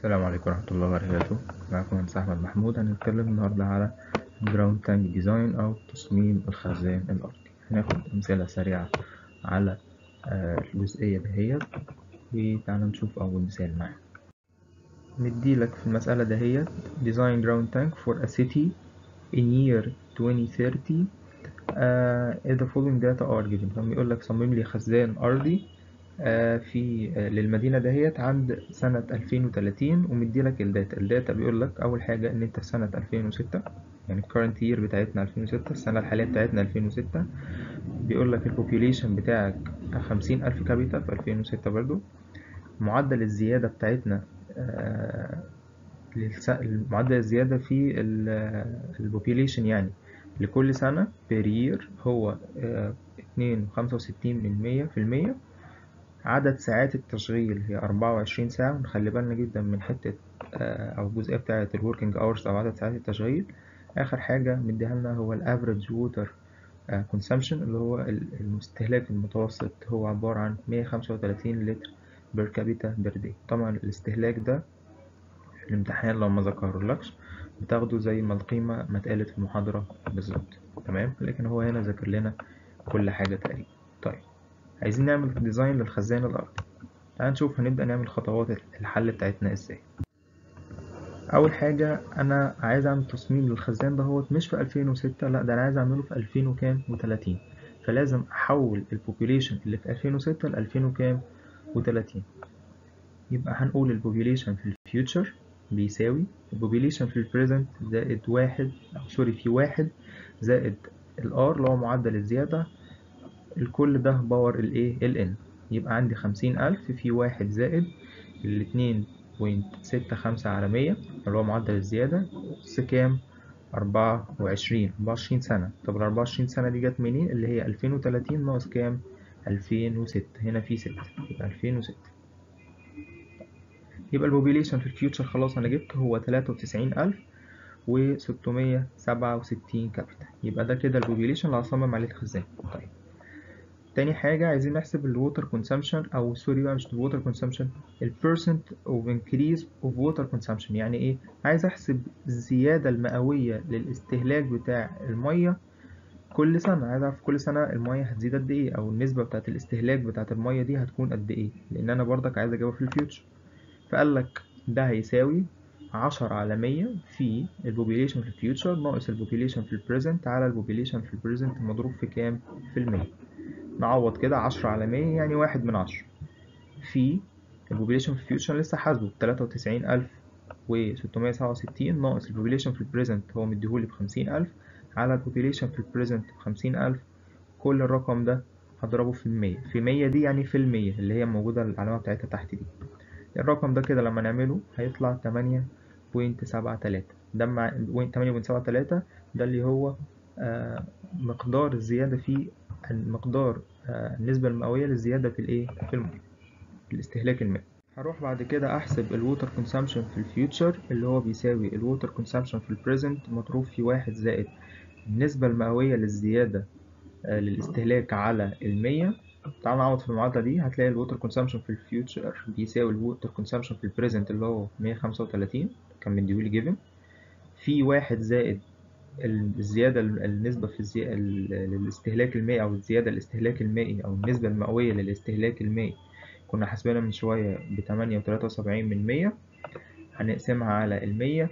السلام عليكم ورحمة الله وبركاته معكم مهندس أحمد محمود هنتكلم النهاردة على جراوند تانك ديزاين أو تصميم الخزان الأرضي هناخد أمثلة سريعة على آه، الجزئية دهيت وتعالى نشوف أول مثال معانا مديلك في المسألة دهيت design ground tank for a city in year 2030 uh, if the following data are given كان بيقول لك صمم لي خزان أرضي آه، في آه، للمدينة دهيت عند سنة 2030 ومديلك الداتا الداتا بيقول لك أول حاجة إن أنت في سنة 2006 يعني current year بتاعتنا 2006 السنة الحالية بتاعتنا 2006 بيقول لك البوبيوليشن بتاعك 50 ألف كابيتا في 2006 برضو معدل الزيادة بتاعتنا آه، للس- معدل الزيادة في البوبيوليشن يعني لكل سنة per year هو اتنين وخمسة وستين من مية في المية عدد ساعات التشغيل هي أربعة وعشرين ساعة ونخلي بالنا جدا من حتة آه، أو الجزئية بتاعة الوركينج أورز أو عدد ساعات التشغيل آخر حاجة مديها لنا هو الأفريج ووتر كونسامشن اللي هو ال- الاستهلاك المتوسط هو عبارة عن مية خمسة وتلاتين لتر بير كابيتا بير داي طبعا الاستهلاك ده في الامتحان لو ما ذكرلكش بتاخده زي ما القيمة ما اتقالت في المحاضرة بالظبط تمام لكن هو هنا ذاكر لنا كل حاجة تقريبا طيب عايزين نعمل ديزاين للخزان الأرضي تعال نشوف هنبدأ نعمل خطوات الحل بتاعتنا ازاي أول حاجة أنا عايز أعمل تصميم للخزان دهوت مش في 2006 لأ ده أنا عايز أعمله في 2000 وكام وتلاتين فلازم أحول البوبيوليشن اللي في 2006 ل 2000 وكام وتلاتين يبقى هنقول البوبيوليشن في الفيوتشر بيساوي البوبيوليشن في البريزنت زائد واحد أو سوري في واحد زائد الار اللي هو معدل الزيادة الكل ده باور الايه ال n يبقى عندي خمسين ألف في واحد زائد الاتنين بوينت ستة خمسة على مية اللي هو معدل الزيادة أس كام أربعة وعشرين أربعة وعشرين سنة طب الأربعة وعشرين سنة دي جت منين اللي هي ألفين وتلاتين ناقص كام ألفين وستة هنا في ستة يبقى ألفين وستة يبقى البوبيليشن في الفيوتشر خلاص أنا جبت هو تلاتة وتسعين ألف وستمية سبعة وستين كابيتا يبقى ده كده البوبيليشن اللي هصمم عليه الخزان طيب تاني حاجة عايزين نحسب الووتر كونسامشن أو سوري بقى مش الووتر كونسامشن البيرسنت اوف انكريز اوف ووتر كونسامشن يعني إيه؟ عايز أحسب الزيادة المئوية للاستهلاك بتاع المية كل سنة عايز أعرف كل سنة المية هتزيد قد إيه أو النسبة بتاعة الاستهلاك بتاعة المية دي هتكون قد إيه لأن أنا برضك عايز أجيبها في الفيوتشر فقال لك ده هيساوي عشرة على مية في البوبيليشن في الفيوتشر ناقص البوبيليشن في البريزنت على البوبيليشن في البريزنت مضروب في كام في المية نعوض كده عشرة على مية يعني واحد من عشرة في البوبيليشن في الفيوتشر لسه حاسبه بتلاتة وتسعين ألف وستمية سبعة وستين ناقص البوبيليشن في البريزنت هو مديهولي بخمسين ألف على البوبيليشن في البريزنت بخمسين ألف كل الرقم ده هضربه في المية في مية دي يعني في المية اللي هي موجودة العلامة بتاعتها تحت دي الرقم ده كده لما نعمله هيطلع تمانية بوينت سبعة تلاتة ده مع تمانية بوينت سبعة تلاتة ده اللي هو آه مقدار الزيادة في المقدار آه النسبة المئوية للزيادة في الإيه في المية في الاستهلاك المائي هروح بعد كده أحسب الووتر كونسامشن في الفيوتشر اللي هو بيساوي الووتر كونسامشن في البريزنت مضروب في واحد زائد النسبة المئوية للزيادة آه للاستهلاك على المية تعال نعوض في المعادلة دي هتلاقي الووتر كونسامشن في الفيوتشر بيساوي الووتر كونسامشن في البريزنت اللي هو مية خمسة وتلاتين كان مديهولي جيفن في واحد زائد الزيادة النسبة في الزي... الاستهلاك المائي أو الزيادة الاستهلاك المائي أو النسبة المئوية للاستهلاك المائي كنا حاسبينها من شوية بتمانية وتلاتة وسبعين من مية هنقسمها على المية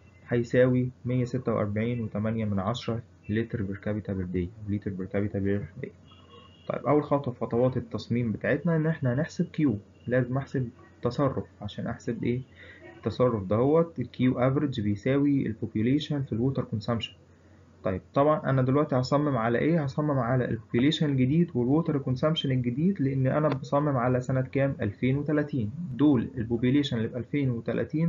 هيساوي مية ستة وأربعين وتمانية من عشرة لتر بير كابيتا بير داي لتر بير كابيتا بير داي طيب أول خطوة في خطوات التصميم بتاعتنا إن إحنا هنحسب كيو لازم أحسب تصرف عشان أحسب إيه التصرف دهوت الكيو افريج بيساوي البوبيوليشن في الووتر كونسامشن طيب طبعا انا دلوقتي هصمم على ايه هصمم على البوبيوليشن الجديد والووتر كونسامشن الجديد لان انا بصمم على سنة كام 2030 دول البوبيوليشن اللي في 2030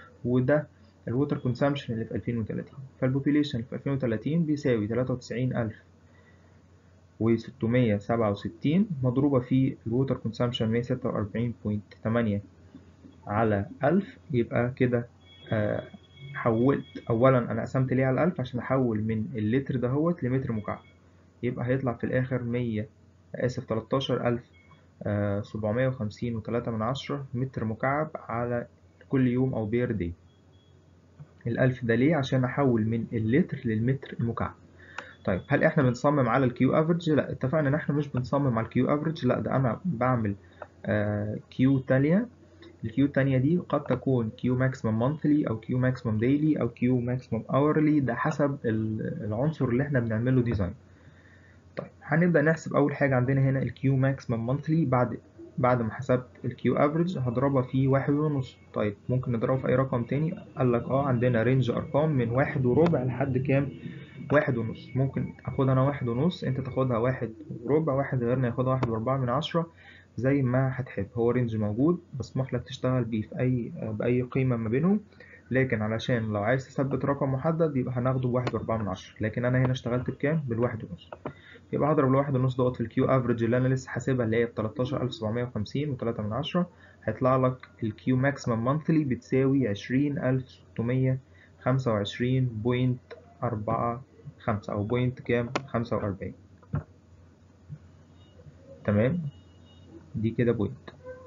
وده الووتر كونسامشن اللي في 2030 فالبوبيوليشن اللي في 2030 بيساوي 93000 و667 مضروبة في الووتر كونسامشن 146.8 على ألف يبقى كده آه حولت أولا أنا قسمت ليه على ألف عشان أحول من اللتر دهوت لمتر مكعب يبقى هيطلع في الآخر مية آسف تلاتاشر ألف سبعمية وخمسين وتلاتة من عشرة متر مكعب على كل يوم او بير داي الألف ده ليه عشان احول من اللتر للمتر المكعب طيب هل احنا بنصمم على الكيو افريج لا اتفقنا ان احنا مش بنصمم على الكيو افريج لا ده انا بعمل آه كيو تانية الكيو التانية دي قد تكون كيو ماكسيمم مانثلي او كيو ماكسيمم ديلي او كيو ماكسيمم اورلي ده حسب العنصر اللي احنا بنعمله ديزاين طيب هنبدأ نحسب اول حاجة عندنا هنا الكيو ماكسيمم مانثلي بعد بعد ما حسبت الكيو افريج هضربها في واحد ونص طيب ممكن نضربها في اي رقم تاني قال لك اه عندنا رينج ارقام من واحد وربع لحد كام واحد ونص ممكن اخدها انا واحد ونص انت تاخدها واحد وربع واحد غيرنا ياخدها واحد واربعة من عشرة زي ما هتحب هو رينج موجود مسموح لك تشتغل بيه في اي باي قيمة ما بينهم لكن علشان لو عايز تثبت رقم محدد يبقى هناخده بواحد واربعة من عشرة لكن انا هنا اشتغلت بكام بالواحد ونص يبقى هضرب الواحد ونص دوت في الكيو افريج اللي انا لسه حاسبها اللي هي بتلاتاشر الف سبعمية وخمسين وتلاتة من عشرة هيطلع لك الكيو ماكسيمم مانثلي بتساوي عشرين الف ستمية خمسة وعشرين بوينت أربعة خمسة أو بوينت كام خمسة وأربعين تمام دي كده بوينت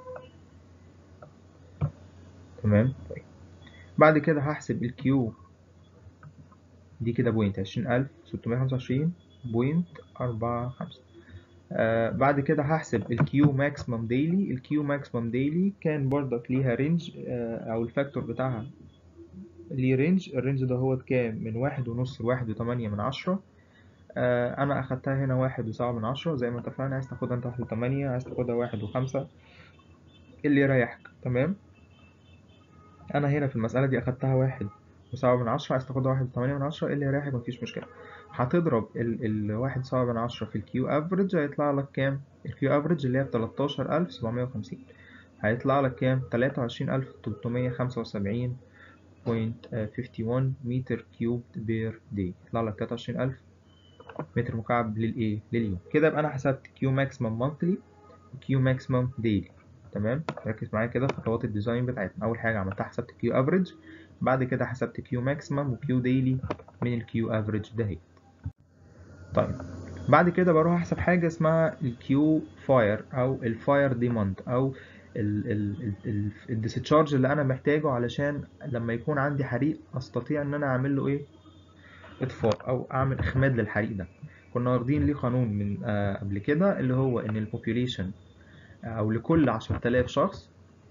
تمام طيب بعد كده هحسب الكيو دي كده بوينت عشرين ألف ستمية خمسة وعشرين بوينت أربعة خمسة آه بعد كده هحسب الكيو ماكسيمم ديلي الكيو ماكسيمم ديلي كان برضك ليها رينج آه أو الفاكتور بتاعها ليه رينج الرينج ده هو كام من واحد ونص لواحد وتمانية من عشرة آه أنا أخدتها هنا واحد وسبعة من عشرة زي ما اتفقنا عايز تاخدها أنت واحد وتمانية عايز تاخدها واحد وخمسة اللي يريحك تمام أنا هنا في المسألة دي أخدتها واحد وسبعة من عشرة عايز تاخدها واحد وتمانية من عشرة اللي يريحك مفيش مشكلة هتضرب ال الواحد سبعة من عشرة في الكيو افريج هيطلع لك كام الكيو افريج اللي هي بتلاتاشر ألف سبعمية وخمسين هيطلع لك كام تلاتة وعشرين ألف تلتمية خمسة وسبعين بوينت فيفتي ون متر كيوب بير داي يطلع لك تلاتة وعشرين ألف متر مكعب للإيه لليوم كده يبقى أنا حسبت كيو ماكسيمم مانثلي وكيو ماكسيمم ديلي تمام ركز معايا كده في خطوات الديزاين بتاعتنا أول حاجة عملتها حسبت كيو افريج بعد كده حسبت كيو ماكسيمم وكيو ديلي من الكيو افريج دهيت طيب بعد كده بروح احسب حاجه اسمها الكيو فاير او الفاير ديماند او الديسشارج اللي انا محتاجه علشان لما يكون عندي حريق استطيع ان انا اعمل له ايه اطفاء او اعمل اخماد للحريق ده كنا واخدين ليه قانون من آه قبل كده اللي هو ان البوبيوليشن او لكل عشرة آلاف شخص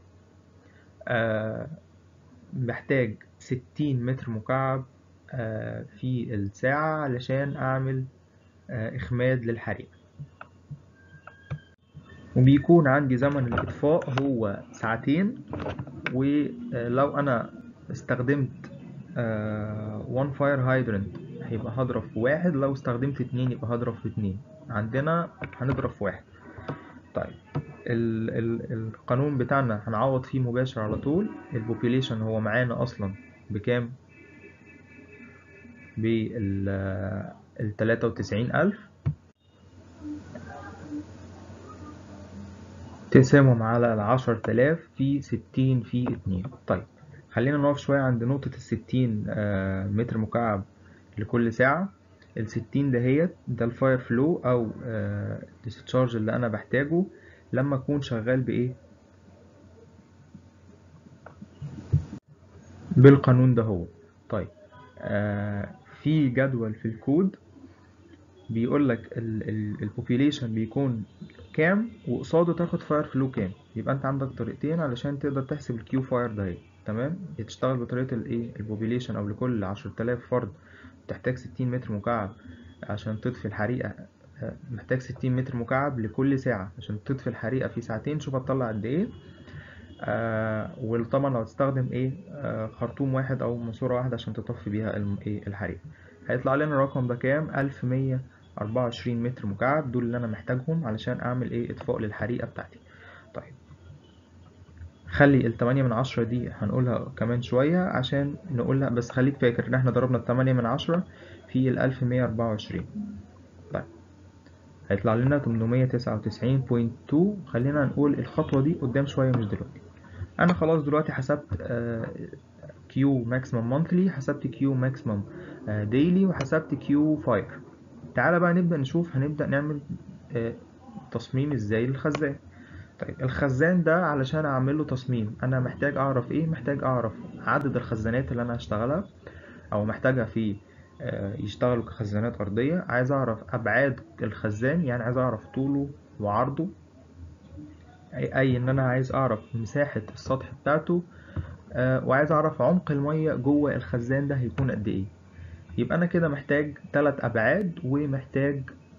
آه محتاج ستين متر مكعب آه في الساعة علشان أعمل آه إخماد للحريق وبيكون عندي زمن الإطفاء هو ساعتين ولو أنا استخدمت وان فاير هايدرنت هيبقى هضرب في واحد لو استخدمت اتنين يبقى هضرب في اتنين عندنا هنضرب في واحد طيب ال ال القانون بتاعنا هنعوض فيه مباشر على طول البوبيليشن هو معانا اصلا بكام بال التلاتة وتسعين ألف تقسمهم على العشر تلاف في ستين في اتنين طيب خلينا نقف شوية عند نقطة الستين متر مكعب لكل ساعة الستين دهيت ده الفاير فلو أو الديسشارج اللي أنا بحتاجه لما أكون شغال بإيه بالقانون ده هو طيب آه في جدول في الكود بيقول لك البوبيليشن بيكون كام وقصاده تاخد فاير فلو كام يبقى انت عندك طريقتين علشان تقدر تحسب الكيو فاير ده تمام تشتغل بطريقه الايه البوبيليشن او لكل عشرة آلاف فرد تحتاج ستين متر مكعب عشان تطفي الحريقه محتاج ستين متر مكعب لكل ساعة عشان تطفي الحريقة في ساعتين شوف هتطلع قد ايه آه وطبعا لو هتستخدم ايه آه خرطوم واحد او ماسورة واحدة عشان تطفي بيها ايه الحريقة هيطلع لنا الرقم ده كام ألف مية أربعة وعشرين متر مكعب دول اللي أنا محتاجهم علشان أعمل ايه إطفاء للحريقة بتاعتي طيب خلي التمانية من عشرة دي هنقولها كمان شوية عشان نقولها بس خليك فاكر إن احنا ضربنا التمانية من عشرة في الألف مية أربعة وعشرين طيب هيطلع لنا تمنمية تسعة وتسعين بوينت تو خلينا نقول الخطوة دي قدام شوية مش دلوقتي أنا خلاص دلوقتي حسبت كيو ماكسيمم مونثلي حسبت كيو ماكسيمم ديلي وحسبت كيو فاير تعالى بقى نبدأ نشوف هنبدأ نعمل تصميم ازاي للخزان طيب الخزان ده علشان اعمل له تصميم انا محتاج اعرف ايه محتاج اعرف عدد الخزانات اللي انا هشتغلها او محتاجها في آه، يشتغلوا كخزانات ارضيه عايز اعرف ابعاد الخزان يعني عايز اعرف طوله وعرضه اي اي ان انا عايز اعرف مساحه السطح بتاعته آه، وعايز اعرف عمق الميه جوه الخزان ده هيكون قد ايه يبقى انا كده محتاج ثلاث ابعاد ومحتاج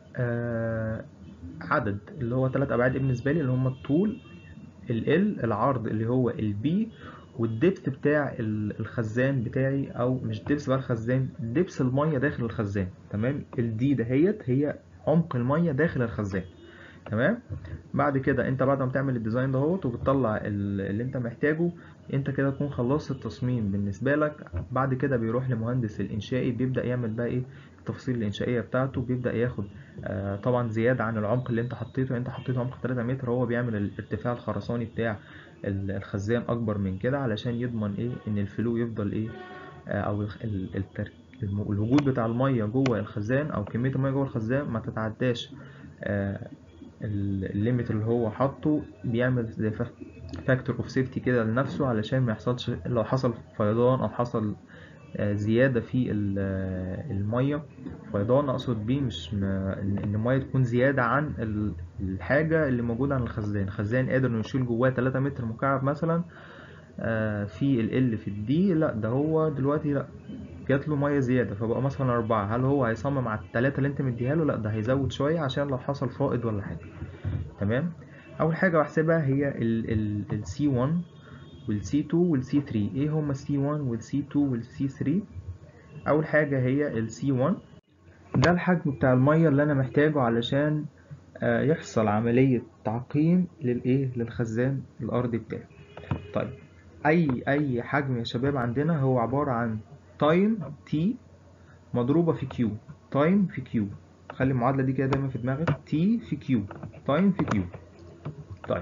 آه، عدد اللي هو ثلاث ابعاد إيه بالنسبه لي اللي هم الطول ال L العرض اللي هو ال B والدبس بتاع ال- الخزان بتاعي او مش دبس بقى الخزان دبس الميه داخل الخزان تمام ال D دهيت هي عمق الميه داخل الخزان تمام بعد كده انت بعد ما تعمل الديزاين دهوت وبتطلع ال- اللي انت محتاجه انت كده تكون خلصت التصميم بالنسبه لك بعد كده بيروح لمهندس الانشائي بيبدا يعمل بقى ايه التفاصيل الانشائيه بتاعته بيبدا ياخد آه طبعا زياده عن العمق اللي انت حطيته انت حطيته عمق 3 متر هو بيعمل الارتفاع الخرساني بتاع ال- الخزان اكبر من كده علشان يضمن ايه ان الفلو يفضل ايه آه او ال- ال- التر... الم- الوجود بتاع الميه جوه الخزان او كميه الميه جوه الخزان ما تتعداش آه ال- الليميت اللي هو حاطه بيعمل زي فاكتور اوف سيفتي كده لنفسه علشان ما يحصلش لو حصل فيضان او حصل آه، زيادة في ال- آه، المية فيضان أقصد بيه مش م- إن إن المية تكون زيادة عن ال- الحاجة اللي موجودة عن الخزان الخزان قادر إنه يشيل جواه 3 متر مكعب مثلا آه، في ال L في الدي لا ده هو دلوقتي لا جات له مية زيادة فبقى مثلا أربعة هل هو هيصمم على التلاتة اللي أنت مديها له لا ده هيزود شوية عشان لو حصل فائض ولا حاجة تمام أول حاجة بحسبها هي ال ال ال C1 وال C2 وال C3 إيه هما ال C1 وال C2 وال C3 أول حاجة هي ال C1 ده الحجم بتاع المية اللي أنا محتاجه علشان آه، يحصل عملية تعقيم للإيه للخزان الأرضي بتاعي طيب أي أي حجم يا شباب عندنا هو عبارة عن تايم تي مضروبة في كيو تايم في كيو خلي المعادلة دي كده دايما في دماغك تي في كيو تايم في كيو طيب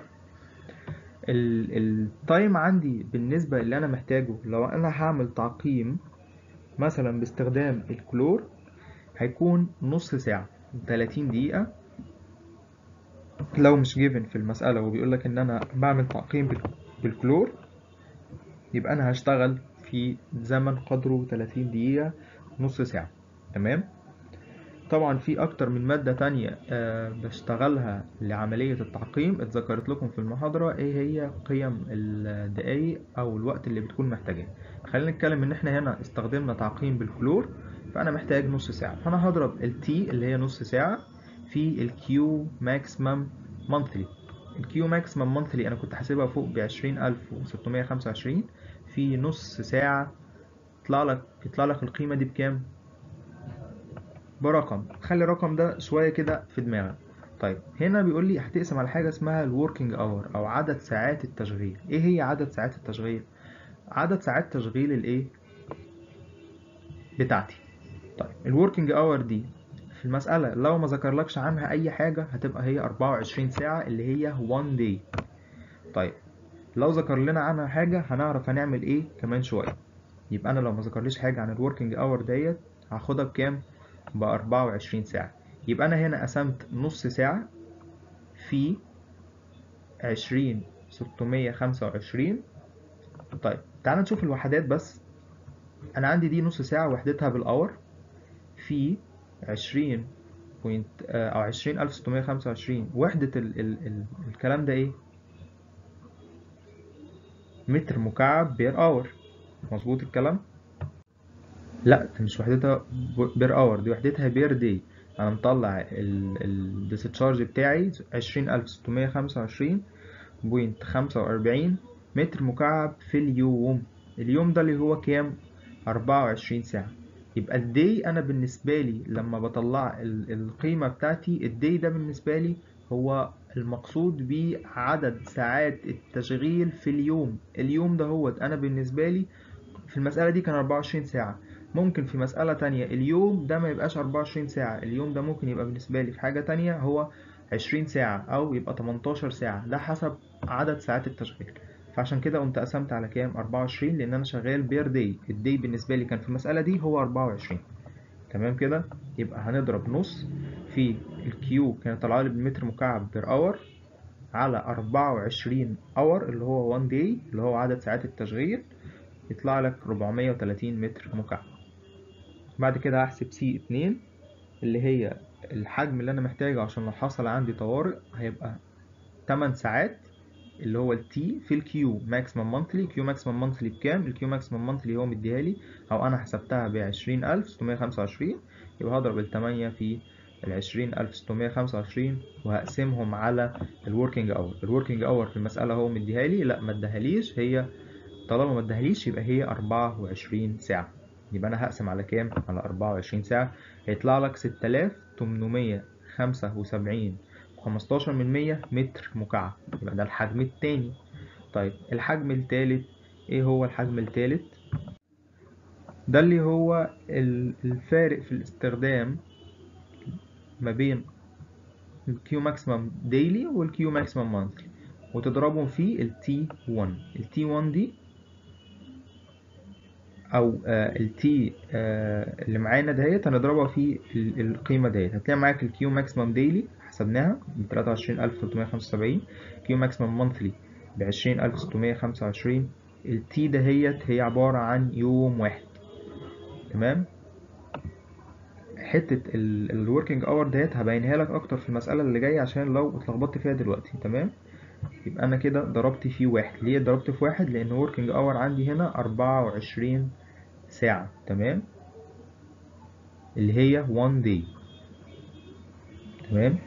التايم عندي بالنسبة اللي أنا محتاجه لو أنا هعمل تعقيم مثلا باستخدام الكلور هيكون نص ساعة 30 دقيقة لو مش جيفن في المسألة وبيقول لك إن أنا بعمل تعقيم بال- بالكلور يبقى أنا هشتغل في زمن قدره 30 دقيقة نص ساعة تمام طبعا في أكتر من مادة تانية آه، بشتغلها لعملية التعقيم اتذكرت لكم في المحاضرة ايه هي قيم الدقايق أو الوقت اللي بتكون محتاجاه خلينا نتكلم إن احنا هنا استخدمنا تعقيم بالكلور فأنا محتاج نص ساعة فأنا هضرب ال T اللي هي نص ساعة في ال Q maximum monthly ال Q maximum monthly أنا كنت حاسبها فوق بعشرين ألف وستمية خمسة وعشرين في نص ساعة يطلع لك يطلع لك القيمة دي بكام؟ برقم خلي الرقم ده شوية كده في دماغك طيب هنا بيقول لي هتقسم على حاجة اسمها الوركينج اور أو عدد ساعات التشغيل إيه هي عدد ساعات التشغيل؟ عدد ساعات تشغيل الإيه؟ بتاعتي طيب الوركينج اور دي في المسألة لو ما ذكرلكش عنها أي حاجة هتبقى هي 24 ساعة اللي هي one day طيب لو ذكر لنا عنها حاجة هنعرف هنعمل إيه كمان شوية يبقى أنا لو ما ذكرليش حاجة عن الوركينج اور ديت هاخدها بكام؟ ب 24 ساعة يبقى أنا هنا قسمت نص ساعة في 20 625 طيب تعال نشوف الوحدات بس أنا عندي دي نص ساعة وحدتها بالأور في 20 بوينت آه، أو 20625 وحدة ال ال ال الكلام ده إيه؟ متر مكعب بير اور مظبوط الكلام؟ لا ده مش وحدتها بير اور دي وحدتها بير دي انا مطلع الديسشارج بتاعي عشرين الف ستمية خمسة وعشرين بوينت خمسة وأربعين متر مكعب في اليوم اليوم ده اللي هو كام أربعة وعشرين ساعة يبقى الدي أنا بالنسبة لي لما بطلع ال- القيمة بتاعتي الدي ده بالنسبة لي هو المقصود بيه عدد ساعات التشغيل في اليوم اليوم ده هو أنا بالنسبة لي في المسألة دي كان 24 ساعة ممكن في مسألة تانية اليوم ده ما يبقاش 24 ساعة اليوم ده ممكن يبقى بالنسبة لي في حاجة تانية هو 20 ساعة أو يبقى 18 ساعة ده حسب عدد ساعات التشغيل فعشان كده قمت قسمت على كام 24 لأن أنا شغال بير داي الداي بالنسبة لي كان في المسألة دي هو 24 تمام كده يبقى هنضرب نص في الكيو كانت طالعة لي بالمتر مكعب بير اور على أربعة وعشرين اور اللي هو one day اللي هو عدد ساعات التشغيل يطلع لك 430 متر مكعب بعد كده هحسب سي اتنين اللي هي الحجم اللي انا محتاجه عشان لو حصل عندي طوارئ هيبقى 8 ساعات اللي هو التي في الكيو ماكسيمم مانثلي كيو ماكسيمم مانثلي بكام الكيو ماكسيمم مانثلي هو مديها لي او انا حسبتها ب 20625 يبقى هضرب التمانية في العشرين ألف ستمية خمسة وعشرين وهقسمهم على الوركينج اور الوركينج اور في المسألة هو مديها لي لا ما ادهاليش هي طالما ما ادهاليش يبقى هي أربعة وعشرين ساعة يبقى أنا هقسم على كام؟ على أربعة وعشرين ساعة هيطلع لك ستة آلاف تمنمية خمسة وسبعين وخمستاشر من مية متر مكعب يبقى ده الحجم التاني طيب الحجم التالت ايه هو الحجم التالت؟ ده اللي هو الفارق في الاستخدام ما بين الكيو ماكسيمم ديلي والكيو ماكسيمم مانثلي وتضربهم في التي 1 التي 1 دي او التي اللي معانا دهيت هنضربها في القيمه دهيت هتلاقي معاك الكيو ماكسيمم ديلي حسبناها ب 23375 كيو ماكسيمم مانثلي ب 20625 التي دهيت هي عباره عن يوم واحد تمام حته الوركينج اور ديت هبينها لك اكتر في المساله اللي جايه عشان لو اتلخبطت فيها دلوقتي تمام يبقى انا كده ضربت فيه واحد ليه ضربت في واحد لان وركينج اور عندي هنا أربعة وعشرين ساعة تمام اللي هي one day تمام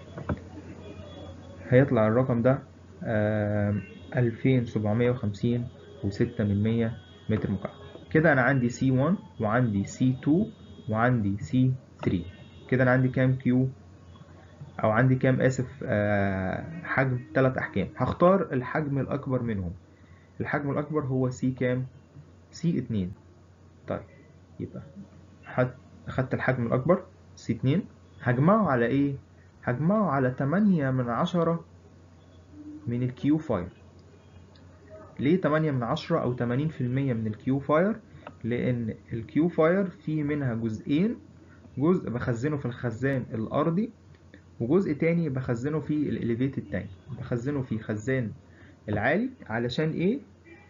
هيطلع الرقم ده ألفين سبعمية وخمسين وستة من مية متر مكعب كده أنا عندي C1 وعندي C2 وعندي C3 كده أنا عندي كام كيو او عندي كام اسف آه حجم ثلاث احجام هختار الحجم الاكبر منهم الحجم الاكبر هو سي كام سي اتنين طيب يبقى اخدت الحجم الاكبر سي اتنين هجمعه على ايه هجمعه على تمانية من عشرة من الكيو فاير ليه تمانية من عشرة او تمانين في المية من الكيو فاير لان الكيو فاير في منها جزئين جزء بخزنه في الخزان الارضي وجزء تاني بخزنه في الاليفيتد تانك بخزنه في خزان العالي علشان ايه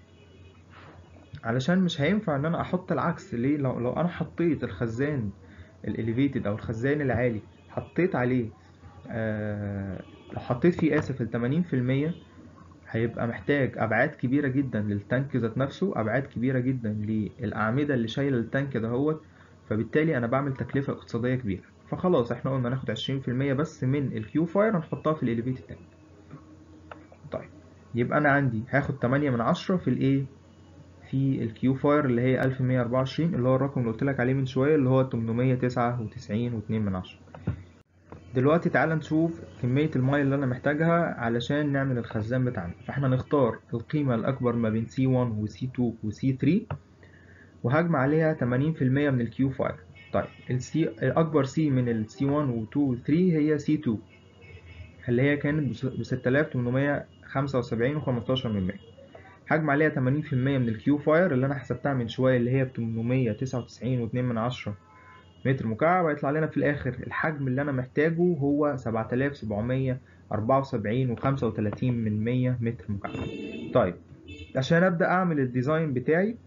علشان مش هينفع ان انا احط العكس ليه لو, لو انا حطيت الخزان الاليفيتد او الخزان العالي حطيت عليه آه لو حطيت فيه اسف التمانين في المية هيبقى محتاج ابعاد كبيرة جدا للتانك ذات نفسه ابعاد كبيرة جدا للاعمدة اللي شايلة التانك دهوت فبالتالي انا بعمل تكلفة اقتصادية كبيرة فخلاص احنا قلنا ناخد عشرين في المية بس من الكيو فاير هنحطها في الاليفيتد تانك طيب يبقى انا عندي هاخد تمانية من عشرة في الايه في الكيو فاير اللي هي ألف مية أربعة وعشرين اللي هو الرقم اللي قلتلك عليه من شوية اللي هو تمنمية تسعة وتسعين واتنين من عشرة دلوقتي تعالى نشوف كمية المية اللي أنا محتاجها علشان نعمل الخزان بتاعنا فاحنا نختار القيمة الأكبر ما بين C1 و C2 و C3 وهجمع عليها تمانين في المية من الكيو فاير طيب السي الأكبر سي من ال C1 و 2 و 3 هي C2 اللي هي كانت ب 6875 و 15 من 100 هجمع عليها 80% من الكيو فاير اللي أنا حسبتها من شوية اللي هي ب 899 و 2 من 10 متر مكعب هيطلع لنا في الآخر الحجم اللي أنا محتاجه هو 7774 و 35 من 100 متر مكعب طيب عشان أبدأ أعمل الديزاين بتاعي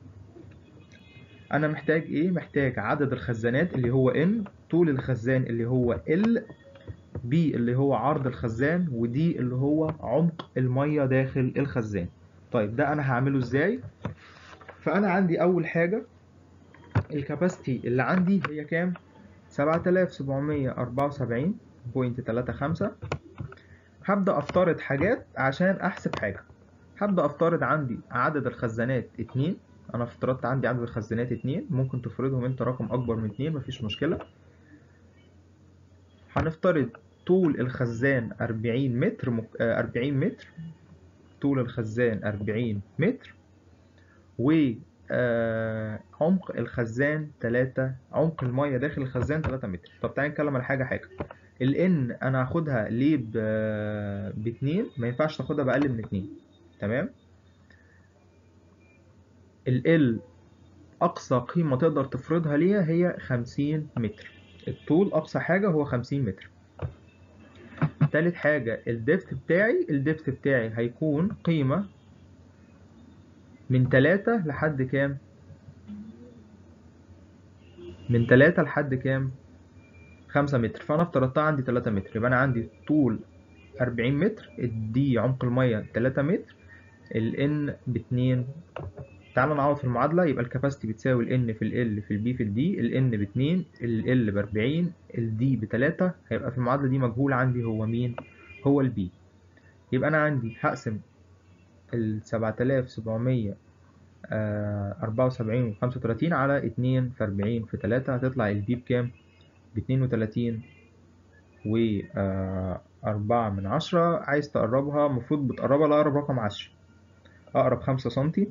انا محتاج ايه محتاج عدد الخزانات اللي هو n طول الخزان اللي هو l b اللي هو عرض الخزان ودي اللي هو عمق المية داخل الخزان طيب ده انا هعمله ازاي فانا عندي اول حاجة الكاباسيتي اللي عندي هي كام 7774.35 هبدأ افترض حاجات عشان احسب حاجة هبدأ افترض عندي عدد الخزانات اتنين انا افترضت عندي عدد الخزانات اتنين ممكن تفرضهم انت رقم اكبر من اتنين مفيش مشكلة هنفترض طول الخزان اربعين متر مك... اربعين متر طول الخزان اربعين متر و آه عمق الخزان تلاتة عمق المية داخل الخزان تلاتة متر طب تعالى نتكلم على حاجة حاجة الان انا هاخدها ليه ب... باتنين ما ينفعش تاخدها بأقل من اتنين تمام ال أقصى قيمة تقدر تفرضها ليها هي خمسين متر الطول أقصى حاجة هو خمسين متر تالت حاجة الدبث بتاعي الدبث بتاعي هيكون قيمة من تلاتة لحد كام من تلاتة لحد كام خمسة متر فأنا افترضتها عندي تلاتة متر يبقى أنا عندي طول أربعين متر دي عمق المية تلاتة متر ال N باتنين تعالى نعوض في المعادلة يبقى الكاباسيتي بتساوي ال N في ال L في ال B في ال D ال N باتنين ال L بأربعين ال D بتلاتة هيبقى في المعادلة دي مجهول عندي هو مين؟ هو ال B يبقى أنا عندي هقسم ال سبعة آلاف سبعمية أربعة وسبعين وخمسة وتلاتين على اتنين في أربعين في تلاتة هتطلع ال B بكام؟ باتنين وتلاتين وأربعة من عشرة عايز تقربها المفروض بتقربها لأقرب رقم عشرة أقرب خمسة سنتي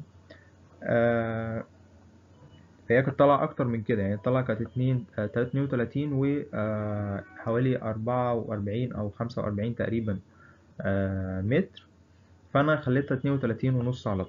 آه فهي كانت طالعة أكتر من كده يعني طالعة كانت اتنين تلاتة اتنين وتلاتين وحوالي أربعة وأربعين أو خمسة وأربعين تقريبا آه متر فأنا خليتها اتنين وتلاتين ونص على طول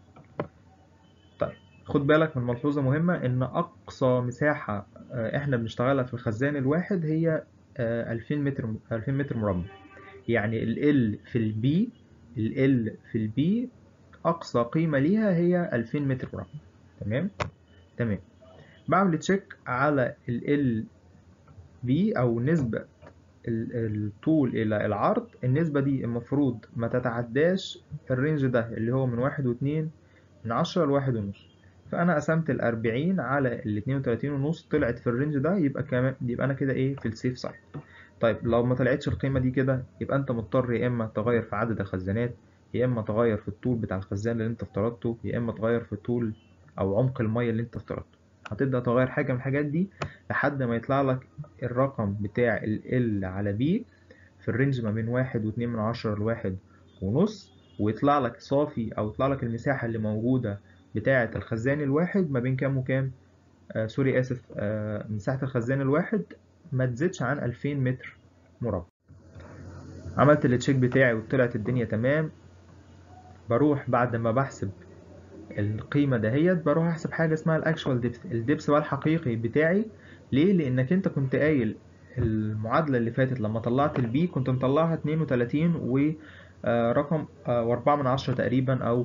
طيب خد بالك من ملحوظة مهمة إن أقصى مساحة آه إحنا بنشتغلها في الخزان الواحد هي ألفين متر ألفين متر مربع يعني ال L في البي ال L في البي أقصى قيمة ليها هي 2000 متر مربع تمام تمام بعمل تشيك على ال LB أو نسبة الطول إلى العرض النسبة دي المفروض ما تتعداش الرينج ده اللي هو من واحد واتنين من عشرة لواحد ونص فأنا قسمت الأربعين على الاتنين وتلاتين ونص طلعت في الرينج ده يبقى كمان يبقى أنا كده إيه في السيف سايد طيب لو ما طلعتش القيمة دي كده يبقى أنت مضطر يا إما تغير في عدد الخزانات يا اما تغير في الطول بتاع الخزان اللي انت افترضته يا اما تغير في طول او عمق الميه اللي انت افترضته هتبدا تغير حاجه من الحاجات دي لحد ما يطلع لك الرقم بتاع ال L على B في الرينج ما بين واحد واتنين من عشرة لواحد ونص ويطلع لك صافي او يطلع لك المساحه اللي موجوده بتاعه الخزان الواحد ما بين كام وكام آه سوري اسف آه مساحه الخزان الواحد ما تزيدش عن 2000 متر مربع عملت التشيك بتاعي وطلعت الدنيا تمام بروح بعد ما بحسب القيمة دهيت بروح احسب حاجة اسمها الاكشوال ديبث الديبث بقى الحقيقي بتاعي ليه لانك انت كنت قايل المعادلة اللي فاتت لما طلعت البي كنت مطلعها 32 ورقم واربعة من عشرة تقريبا او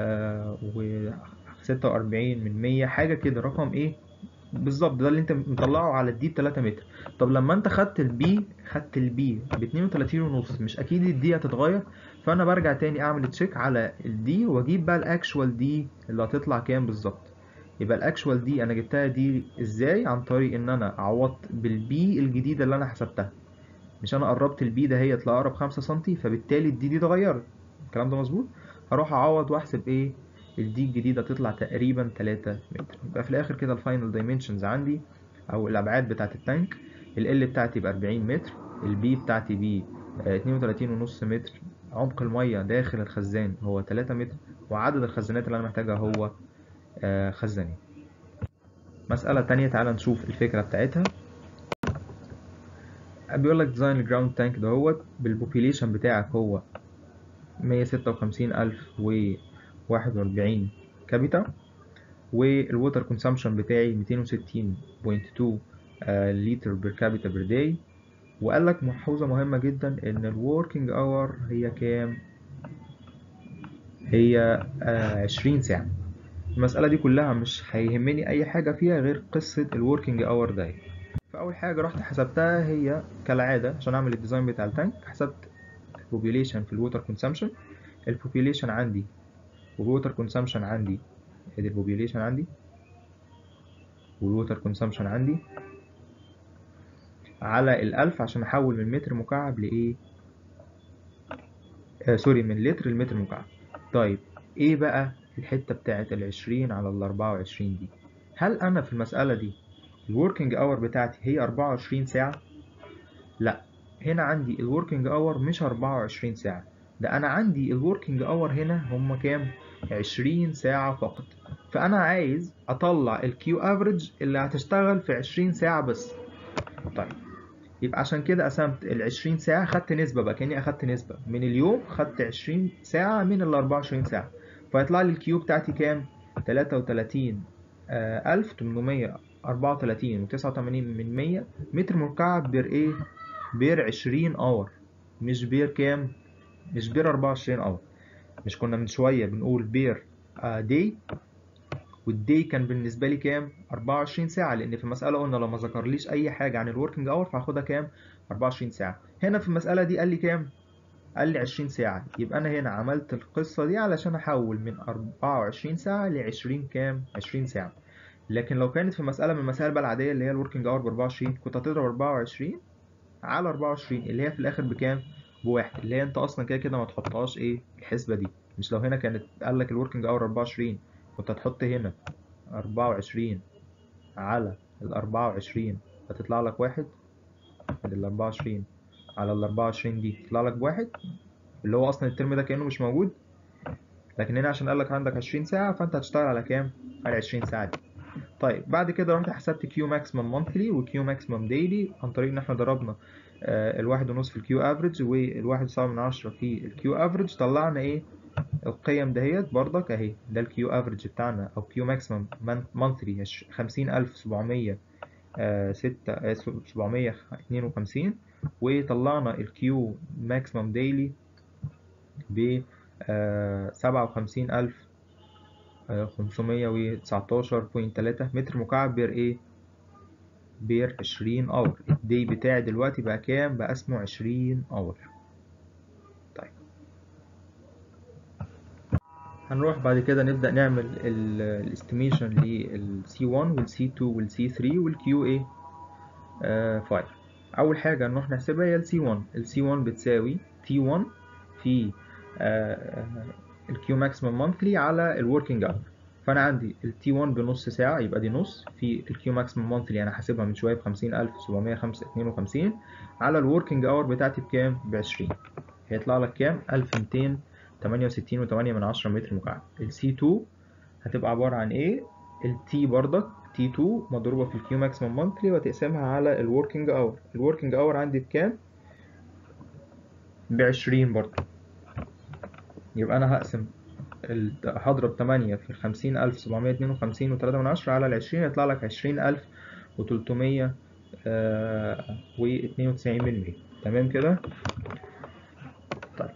و ستة واربعين من مية حاجة كده رقم ايه بالظبط ده اللي انت مطلعه على الدي بتلاتة متر طب لما انت خدت البي خدت البي باتنين وتلاتين ونص مش اكيد الدي هتتغير فانا برجع تاني اعمل تشيك على الدي واجيب بقى الاكشوال دي اللي هتطلع كام بالظبط يبقى الاكشوال دي انا جبتها دي ازاي عن طريق ان انا عوضت بالبي الجديده اللي انا حسبتها مش انا قربت البي ده هي لاقرب خمسة سنتي فبالتالي الدي دي اتغيرت الكلام ده مظبوط هروح اعوض واحسب ايه الدي الجديده تطلع تقريبا 3 متر يبقى في الاخر كده الفاينل دايمنشنز عندي او الابعاد بتاعه التانك ال بتاعتي ب 40 متر البي بتاعتي ب 32 ونص متر عمق الميه داخل الخزان هو 3 متر وعدد الخزانات اللي انا محتاجها هو خزانين مسألة تانية تعالى نشوف الفكرة بتاعتها بيقول لك ديزاين الجراوند تانك دهوت بالبوبيليشن بتاعك هو 156 ألف و 41 كابيتا والووتر كونسامشن بتاعي 260.2 لتر بير كابيتا بير داي وقال لك ملحوظة مهمة جدا ان الوركينج اور هي كام هي آه 20 ساعة المسألة دي كلها مش هيهمني اي حاجة فيها غير قصة الوركينج اور ده فاول حاجة رحت حسبتها هي كالعادة عشان اعمل الديزاين بتاع التانك حسبت البوبيليشن في الووتر كونسامشن البوبيليشن عندي والووتر كونسامشن عندي ادي البوبيليشن عندي والووتر كونسامشن عندي على الألف عشان أحول من متر مكعب لإيه؟ آه سوري من لتر لمتر مكعب طيب إيه بقى الحتة بتاعت العشرين على الأربعة وعشرين دي؟ هل أنا في المسألة دي الوركينج أور بتاعتي هي أربعة وعشرين ساعة؟ لأ هنا عندي الوركينج أور مش أربعة وعشرين ساعة ده أنا عندي الوركينج أور هنا هما كام؟ عشرين ساعة فقط فأنا عايز أطلع الكيو افريج اللي هتشتغل في عشرين ساعة بس طيب يبقى عشان كده قسمت العشرين ساعة خدت نسبة بقى كأني أخدت نسبة من اليوم خدت عشرين ساعة من الأربعة وعشرين ساعة فيطلع لي الكيو بتاعتي كام؟ تلاتة وتلاتين ألف تمنمية أربعة وتلاتين وتسعة وتمانين من مية متر مكعب بير إيه؟ بير عشرين أور مش بير كام مش بير 24 اور مش كنا من شويه بنقول بير داي والداي كان بالنسبه لي كام 24 ساعه لان في المساله قلنا لو ما ذكرليش اي حاجه عن الوركينج اور فهاخدها كام 24 ساعه هنا في المساله دي قال لي كام قال لي 20 ساعه يبقى انا هنا عملت القصه دي علشان احول من 24 ساعه ل 20 كام 20 ساعه لكن لو كانت في مساله من المسائل بقى العاديه اللي هي الوركينج اور ب 24 كنت هتضرب 24 على 24 اللي هي في الاخر بكام بواحد اللي هي انت اصلا كده كده ما تحطهاش ايه الحسبه دي مش لو هنا كانت قال لك الوركينج اور 24 كنت هتحط هنا 24 على ال 24 هتطلع لك واحد ال 24 على ال 24 دي تطلع لك بواحد اللي هو اصلا الترم ده كانه مش موجود لكن هنا عشان قال لك عندك 20 ساعه فانت هتشتغل على كام على 20 ساعه دي طيب بعد كده رحت حسبت كيو ماكسيمم مونثلي وكيو ماكسيمم ديلي عن طريق ان احنا ضربنا آه الواحد ونص في الكيو افريج والواحد وسبعة من عشرة في الكيو افريج طلعنا ايه القيم دهيت برضك اهي ده الكيو افريج بتاعنا او كيو ماكسيمم مانثلي خمسين الف سبعمية ستة سبعمية اتنين وخمسين وطلعنا الكيو ماكسيمم ديلي ب سبعة وخمسين ألف خمسمية وتسعتاشر بوينت تلاتة متر مكعب بير ايه بير عشرين اور الدي بتاعي دلوقتي بقى كام بقى اسمه عشرين اور طيب هنروح بعد كده نبدأ نعمل الاستيميشن لل C1 وال C2 وال C3 وال QA 5 أول حاجة نروح نحسبها هي ال C1 ال C1 بتساوي T1 في ال Q maximum monthly على ال working hour فأنا عندي ال T1 بنص ساعة يبقى دي نص في ال Q maximum monthly أنا حاسبها من شوية بخمسين ألف سبعمية خمسة اتنين وخمسين على ال working hour بتاعتي بكام؟ بعشرين هيطلع لك كام؟ ألف ميتين تمانية وستين وتمانية من عشرة متر مكعب ال C2 هتبقى عبارة عن إيه؟ ال T بردك T2 مضروبة في ال Q maximum monthly وتقسمها على ال working hour ال working hour عندي بكام؟ بعشرين برضه يبقى أنا هقسم هضرب تمانية في خمسين ألف سبعمية اتنين وخمسين وتلاتة من عشرة على العشرين يطلع لك عشرين ألف وتلتمية واتنين وتسعين من مية تمام كده؟ طيب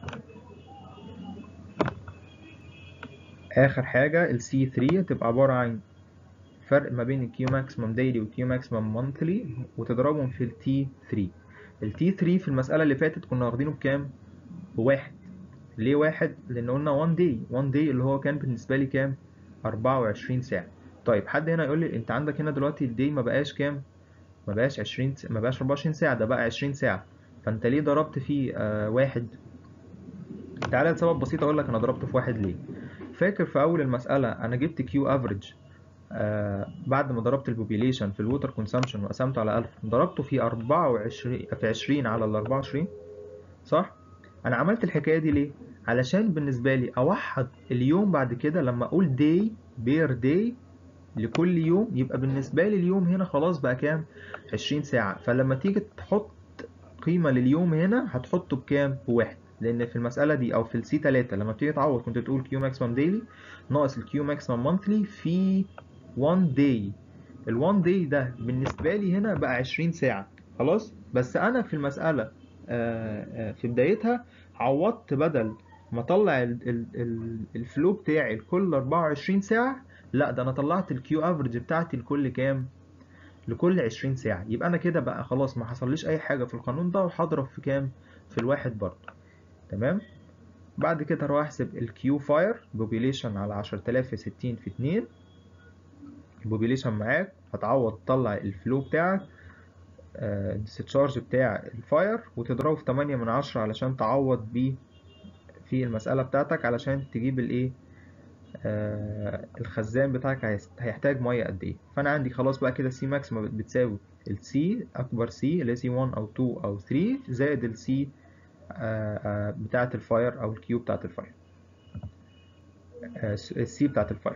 آخر حاجة ال C3 هتبقى عبارة عن فرق ما بين ال Q maximum daily وال Q maximum monthly وتضربهم في ال T3 ال T3 في المسألة اللي فاتت كنا واخدينه بكام؟ بواحد ليه واحد؟ لأن قلنا one day one day اللي هو كان بالنسبة لي كام؟ أربعة وعشرين ساعة طيب حد هنا يقول لي أنت عندك هنا دلوقتي الدي ما بقاش كام؟ ما بقاش عشرين ما بقاش أربعة وعشرين ساعة ده بقى عشرين ساعة فأنت ليه ضربت فيه آه واحد؟ تعالى لسبب بسيط أقول لك أنا ضربت في واحد ليه؟ فاكر في أول المسألة أنا جبت كيو افريج آه بعد ما ضربت البوبيليشن في الووتر كونسامشن وقسمته على 1000 ضربته في 24 في 20 على ال 24 صح؟ أنا عملت الحكاية دي ليه؟ علشان بالنسبة لي أوحد اليوم بعد كده لما أقول داي بير داي لكل يوم يبقى بالنسبة لي اليوم هنا خلاص بقى كام؟ 20 ساعة فلما تيجي تحط قيمة لليوم هنا هتحطه بكام؟ بواحد لان في المساله دي او في السي 3 لما بتيجي تعوض كنت بتقول كيو ماكسيمم ديلي ناقص الكيو ماكسيمم مانثلي في 1 داي ال 1 داي ده بالنسبه لي هنا بقى 20 ساعه خلاص بس انا في المساله في بدايتها عوضت بدل ما اطلع الفلو بتاعي لكل 24 ساعه لا ده انا طلعت الكيو افريج بتاعتي لكل كام لكل 20 ساعه يبقى انا كده بقى خلاص ما حصليش اي حاجه في القانون ده وهضرب في كام في الواحد برضه تمام بعد كده هروح احسب الكيو فاير بوبيليشن على 10000 في 60 في 2 البوبيليشن معاك هتعوض تطلع الفلو بتاعك الديسشارج بتاع الفاير وتضربه في 8 من 10 علشان تعوض بيه في المسألة بتاعتك علشان تجيب الايه آه الخزان بتاعك هيحتاج مية قد ايه فانا عندي خلاص بقى كده سي ماكس بتساوي السي اكبر سي اللي هي سي 1 او 2 او 3 زائد السي بتاعة الفاير أو الكيو بتاعة الفاير السي بتاعة الفاير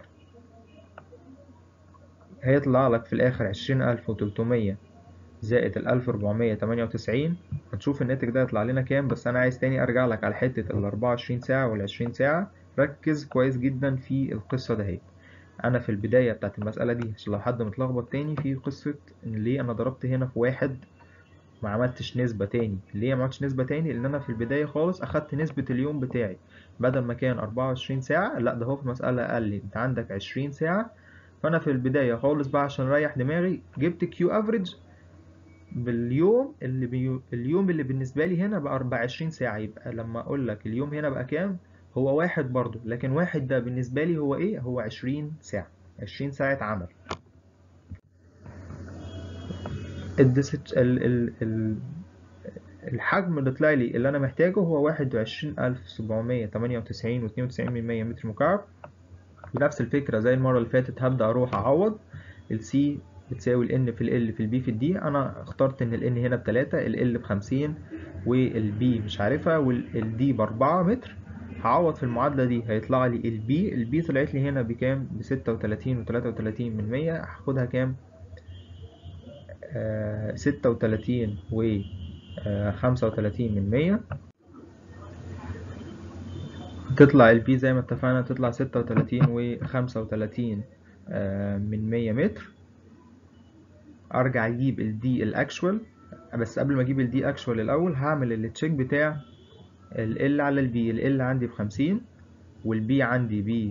هيطلع لك في الآخر عشرين ألف وتلتمية زائد الألف ربعمية تمانية وتسعين هنشوف الناتج ده يطلع لنا كام بس أنا عايز تاني أرجع لك على حتة الأربعة وعشرين ساعة والعشرين ساعة ركز كويس جدا في القصة دهيت أنا في البداية بتاعت المسألة دي عشان لو حد متلخبط تاني في قصة إن ليه أنا ضربت هنا في واحد ما عملتش نسبة تاني ليه ما عملتش نسبة تاني لان انا في البداية خالص اخدت نسبة اليوم بتاعي بدل ما كان 24 ساعة لا ده هو في المسألة قال لي انت عندك 20 ساعة فانا في البداية خالص بقى عشان اريح دماغي جبت كيو افريج باليوم اللي بي... اليوم اللي بالنسبة لي هنا بقى 24 ساعة يبقى لما اقول لك اليوم هنا بقى كام هو واحد برضو لكن واحد ده بالنسبة لي هو ايه هو 20 ساعة 20 ساعة عمل الديسج ال ال ال الحجم اللي طلع لي اللي انا محتاجه هو واحد وعشرين الف سبعمية تمانية وتسعين واتنين وتسعين من مية متر مكعب بنفس الفكرة زي المرة اللي فاتت هبدأ اروح اعوض السي بتساوي ال N في ال L في ال B في ال D انا اخترت ان ال N هنا بتلاتة ال L بخمسين وال B مش عارفها وال D باربعة متر هعوض في المعادلة دي هيطلع لي ال B ال B طلعت لي هنا بكام بستة وتلاتين وتلاتة وتلاتين من مية هاخدها كام ستة وتلاتين و خمسة وتلاتين من مية تطلع البي زي ما اتفقنا تطلع ستة وتلاتين وخمسة وتلاتين من مية متر ارجع اجيب الدي الاكشوال بس قبل ما اجيب الدي اكشوال الاول هعمل التشيك بتاع ال على البي ال عندي بخمسين والبي عندي ب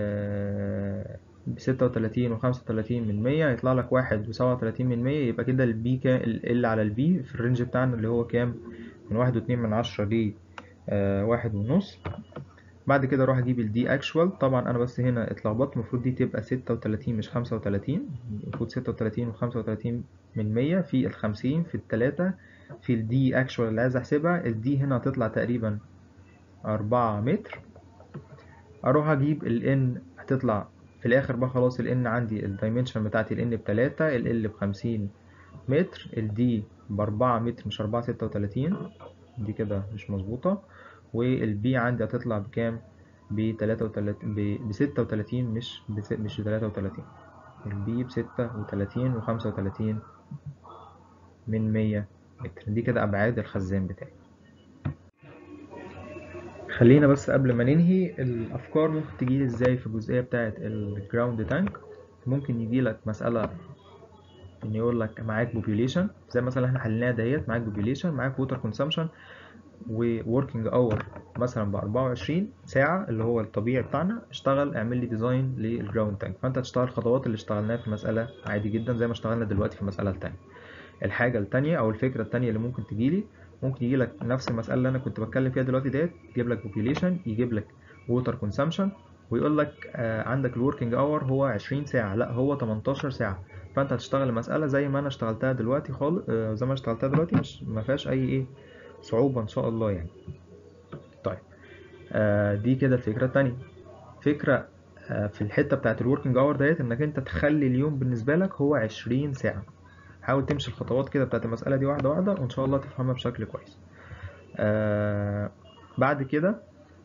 بستة وتلاتين وخمسة وتلاتين من مية يطلع لك واحد وسبعة وتلاتين من مية يبقى كده البي كام ال على البي في الرينج بتاعنا اللي هو كام من واحد واتنين من عشرة ل واحد ونص بعد كده اروح اجيب الدي اكشوال طبعا انا بس هنا اتلخبطت المفروض دي تبقى ستة وتلاتين مش خمسة وتلاتين المفروض ستة وتلاتين وخمسة وتلاتين من مية في الخمسين في التلاتة في الدي اكشوال اللي عايز احسبها الدي هنا هتطلع تقريبا أربعة متر اروح اجيب الان هتطلع في الاخر بقى خلاص ال n عندي الدايمنشن بتاعتي ال n بتلاتة ال l بخمسين متر ال d بأربعة متر مش أربعة ستة وتلاتين دي كده مش مظبوطة وال b عندي هتطلع بكام بتلاتة وتلاتين بستة وتلاتين مش بس مش بتلاتة وتلاتين ال b بستة وتلاتين وخمسة وتلاتين من مية متر دي كده أبعاد الخزان بتاعي خلينا بس قبل ما ننهي الافكار ممكن تجي ازاي في الجزئيه بتاعه الجراوند تانك ممكن يجي لك مساله ان يقول لك معاك population زي مثلا احنا حليناها ديت معاك population معاك water consumption و working hour مثلا ب 24 ساعه اللي هو الطبيعي بتاعنا اشتغل اعمل لي ديزاين للجراوند تانك فانت هتشتغل الخطوات اللي اشتغلناها في المساله عادي جدا زي ما اشتغلنا دلوقتي في المساله التانية الحاجه التانية او الفكره التانية اللي ممكن تجيلي ممكن يجي لك نفس المسألة اللي أنا كنت بتكلم فيها دلوقتي ديت يجيب لك population يجيب لك water consumption ويقول لك آه عندك الوركينج اور هو 20 ساعة لا هو 18 ساعة فأنت هتشتغل المسألة زي ما أنا اشتغلتها دلوقتي خالص آه زي ما أنا اشتغلتها دلوقتي مش ما فيهاش أي إيه صعوبة إن شاء الله يعني طيب آه دي كده الفكرة التانية فكرة آه في الحتة بتاعت الوركينج اور ديت إنك أنت تخلي اليوم بالنسبة لك هو 20 ساعة حاول تمشي الخطوات كده بتاعت المسألة دي واحدة واحدة وإن شاء الله تفهمها بشكل كويس آه بعد كده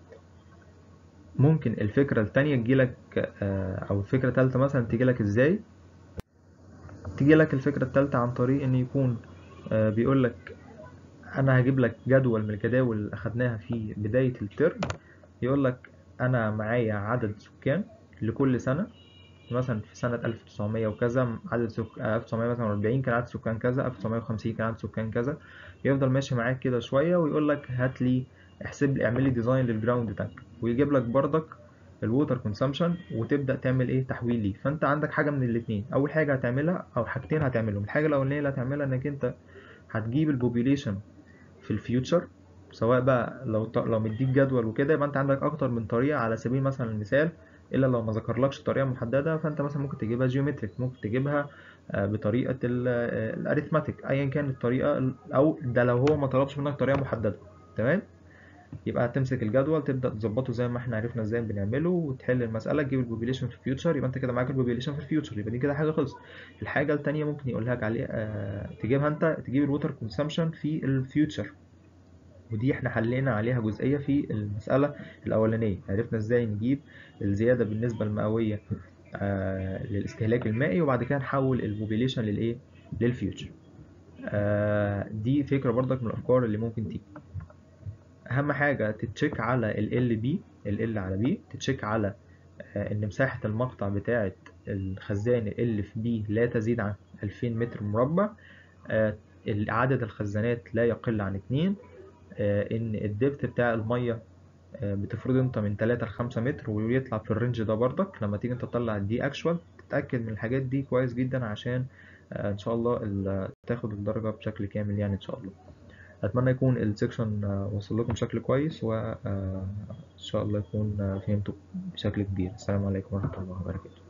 ممكن الفكرة التانية تجيلك آه أو الفكرة التالتة مثلا تجيلك إزاي تجيلك الفكرة التالتة عن طريق إن يكون آه بيقولك أنا هجيب لك جدول من الجداول اللي أخدناها في بداية الترم يقولك أنا معايا عدد سكان لكل سنة مثلا في سنة 1900 وكذا عدد سك... 1940 كان عدد سكان كذا 1950 كان عدد سكان كذا يفضل ماشي معاك كده شوية ويقول لك هات لي احسب لي اعمل لي ديزاين للجراوند تانك ويجيب لك بردك الووتر كونسامشن وتبدا تعمل ايه تحويل ليه فانت عندك حاجه من الاثنين اول حاجه هتعملها او حاجتين هتعملهم الحاجه الاولانيه اللي هتعملها انك انت هتجيب البوبيليشن في الفيوتشر سواء بقى لو ط... لو مديك جدول وكده يبقى انت عندك اكتر من طريقه على سبيل مثلا المثال الا لو ما ذكرلكش طريقه محدده فانت مثلا ممكن تجيبها جيومتريك ممكن تجيبها بطريقه الاريثماتيك ايا كان الطريقه او ده لو هو ما طلبش منك طريقه محدده تمام يبقى هتمسك الجدول تبدا تظبطه زي ما احنا عرفنا ازاي بنعمله وتحل المساله تجيب البوبيليشن في الفيوتشر يبقى انت كده معاك البوبيليشن في الفيوتشر يبقى دي كده حاجه خلصت الحاجه الثانيه ممكن يقول لك عليه آه تجيبها انت تجيب الووتر كونسامشن في الفيوتشر ودي احنا حلينا عليها جزئيه في المساله الاولانيه عرفنا ازاي نجيب الزياده بالنسبه المئويه آه للاستهلاك المائي وبعد كده نحول البوبيليشن للايه للفيوتشر آه دي فكره برضك من الافكار اللي ممكن تيجي اهم حاجه تتشيك على ال ال بي ال ال على بي تتشيك على آه ان مساحه المقطع بتاعه الخزان ال في بي لا تزيد عن 2000 متر مربع آه عدد الخزانات لا يقل عن اتنين آه، ان الدبت بتاع الميه آه، بتفرض انت من 3 ل 5 متر ويطلع في الرينج ده برضك لما تيجي انت تطلع الدي اكشوال تتاكد من الحاجات دي كويس جدا عشان آه، ان شاء الله ال- تاخد الدرجه بشكل كامل يعني ان شاء الله اتمنى يكون السكشن وصل لكم بشكل كويس وان شاء الله يكون آه، فهمتوا بشكل كبير السلام عليكم ورحمه الله وبركاته